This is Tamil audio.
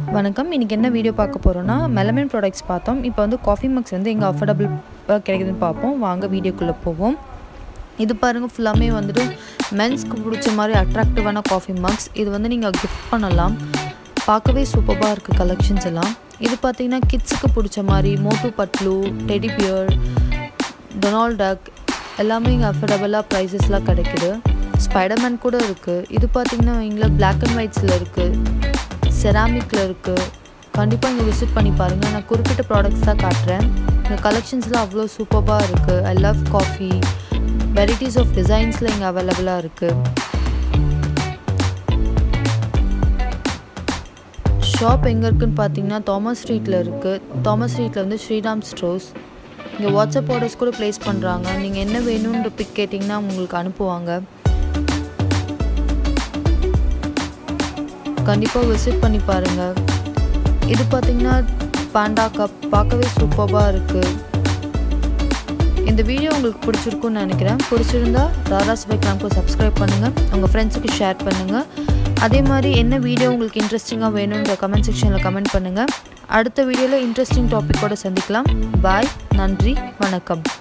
வணக்கம் இன்றைக்கி என்ன வீடியோ பார்க்க போகிறோன்னா மெலமின் ப்ராடக்ட்ஸ் பார்த்தோம் இப்போ வந்து காஃபி மக்ஸ் வந்து எங்கே அஃபோர்டபுள் கிடைக்குதுன்னு பார்ப்போம் வாங்க வீடியோக்குள்ளே போவோம் இது பாருங்கள் ஃபுல்லாமே வந்துட்டு மென்ஸ்க்கு பிடிச்ச மாதிரி அட்ராக்டிவான காஃபி மக்ஸ் இது வந்து நீங்கள் கிஃப்ட் பண்ணலாம் பார்க்கவே சூப்பராக இருக்குது கலெக்ஷன்ஸ் எல்லாம் இது பார்த்தீங்கன்னா கிட்ஸுக்கு பிடிச்ச மாதிரி Motu Patlu teddy bear Donald Duck எல்லாமே இங்கே அஃபோர்டபுளாக ப்ரைஸஸ்லாம் கிடைக்குது ஸ்பைடர்மேன் கூட இருக்குது இது பார்த்தீங்கன்னா இங்கே பிளாக் அண்ட் ஒயிட்ஸில் இருக்குது செராமிக்கில் இருக்குது கண்டிப்பாக இங்கே விசிட் பண்ணி பாருங்கள் நான் குறிப்பிட்ட ப்ராடக்ட்ஸ் தான் காட்டுறேன் இந்த கலெக்ஷன்ஸ்லாம் அவ்வளோ சூப்பராக இருக்குது I love coffee varieties of டிசைன்ஸில் இங்கே அவைலபிளாக இருக்குது ஷாப் எங்கே இருக்குன்னு பார்த்தீங்கன்னா தாமஸ் ஸ்ட்ரீட்டில் இருக்குது தாமஸ் ஸ்ட்ரீட்டில் வந்து ஸ்ரீராம் ஸ்டோர்ஸ் இங்கே வாட்ஸ்அப் ஆர்டர்ஸ் கூட ப்ளேஸ் பண்ணுறாங்க நீங்கள் என்ன வேணுன்ற பிக் கேட்டிங்கன்னா உங்களுக்கு அனுப்புவாங்க கண்டிப்பாக விசிட் பண்ணி பாருங்கள் இது பார்த்தீங்கன்னா பாண்டா கப் பார்க்கவே சூப்பராக இருக்குது இந்த வீடியோ உங்களுக்கு பிடிச்சிருக்குன்னு நினைக்கிறேன் பிடிச்சிருந்தா ராராஸ் பை கிளாம்க்கு சப்ஸ்கிரைப் பண்ணுங்கள் உங்கள் ஃப்ரெண்ட்ஸுக்கு ஷேர் பண்ணுங்கள் அதே மாதிரி என்ன வீடியோ உங்களுக்கு இன்ட்ரெஸ்டிங்காக வேணுன்ற கமெண்ட் செக்ஷனில் கமெண்ட் பண்ணுங்கள் அடுத்த வீடியோவில் இன்ட்ரெஸ்டிங் டாப்பிக்கோடு சந்திக்கலாம் பாய் நன்றி வணக்கம்